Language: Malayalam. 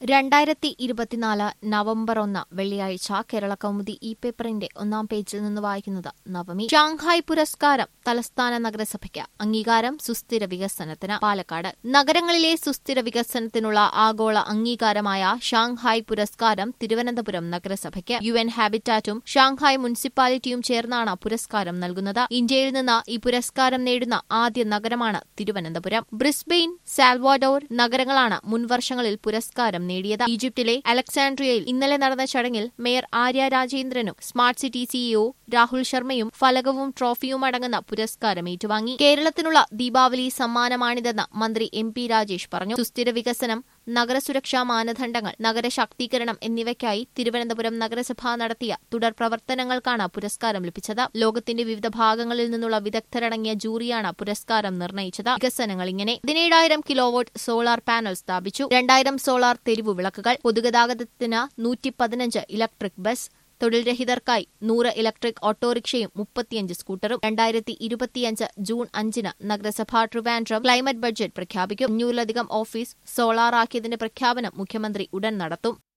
രണ്ടായിരത്തി ഇരുപത്തിനാല് നവംബർ ഒന്ന് വെള്ളിയാഴ്ച കേരള കൗമുദി ഇ പേപ്പറിന്റെ ഒന്നാം പേജിൽ നിന്ന് വായിക്കുന്നത് നവമി ഷാങ്ഹായ് പുരസ്കാരം തലസ്ഥാന നഗരസഭയ്ക്ക് അംഗീകാരം സുസ്ഥിര വികസനത്തിന് പാലക്കാട് നഗരങ്ങളിലെ സുസ്ഥിര വികസനത്തിനുള്ള ആഗോള അംഗീകാരമായ ഷാങ്ഹായ് പുരസ്കാരം തിരുവനന്തപുരം നഗരസഭയ്ക്ക് യു എൻ ഹാബിറ്റാറ്റും ഷാങ്ഹായ് മുനിസിപ്പാലിറ്റിയും ചേർന്നാണ് പുരസ്കാരം നൽകുന്നത് ഇന്ത്യയിൽ നിന്ന് ഈ പുരസ്കാരം നേടുന്ന ആദ്യ നഗരമാണ് തിരുവനന്തപുരം ബ്രിസ്ബെയിൻ സാൽവാഡോർ നഗരങ്ങളാണ് മുൻവർഷങ്ങളിൽ പുരസ്കാരം നേടിയത് ഈജിപ്തിലെ അലക്സാൻഡ്രിയയിൽ ഇന്നലെ നടന്ന ചടങ്ങിൽ മേയർ ആര്യ രാജേന്ദ്രനും സ്മാർട്ട് സിറ്റി സിഇഒ രാഹുൽ ശർമ്മയും ഫലകവും ട്രോഫിയും അടങ്ങുന്ന പുരസ്കാരം ഏറ്റുവാങ്ങി കേരളത്തിനുള്ള ദീപാവലി സമ്മാനമാണിതെന്ന് മന്ത്രി എം പി രാജേഷ് പറഞ്ഞു സുസ്ഥിര വികസനം നഗരസുരക്ഷാ മാനദണ്ഡങ്ങൾ നഗരശാക്തീകരണം എന്നിവയ്ക്കായി തിരുവനന്തപുരം നഗരസഭ നടത്തിയ തുടർ പ്രവർത്തനങ്ങൾക്കാണ് പുരസ്കാരം ലഭിച്ചത് ലോകത്തിന്റെ വിവിധ ഭാഗങ്ങളിൽ നിന്നുള്ള വിദഗ്ധരടങ്ങിയ ജൂറിയാണ് പുരസ്കാരം നിർണയിച്ചത് വികസനങ്ങൾ ഇങ്ങനെ പതിനേഴായിരം കിലോവോട്ട് സോളാർ പാനൽ സ്ഥാപിച്ചു രണ്ടായിരം സോളാർ തെരുവു വിളക്കുകൾ പൊതുഗതാഗതത്തിന് നൂറ്റി പതിനഞ്ച് ഇലക്ട്രിക് ബസ് തൊഴിൽ രഹിതർക്കായി നൂറ് ഇലക്ട്രിക് ഓട്ടോറിക്ഷയും മുപ്പത്തിയഞ്ച് സ്കൂട്ടറും രണ്ടായിരത്തി ഇരുപത്തിയഞ്ച് ജൂൺ അഞ്ചിന് നഗരസഭ ട്രിവാൻഡ്രം ക്ലൈമറ്റ് ബഡ്ജറ്റ് പ്രഖ്യാപിക്കും അഞ്ഞൂറിലധികം ഓഫീസ് സോളാറാക്കിയതിന്റെ പ്രഖ്യാപനം മുഖ്യമന്ത്രി ഉടൻ നടത്തും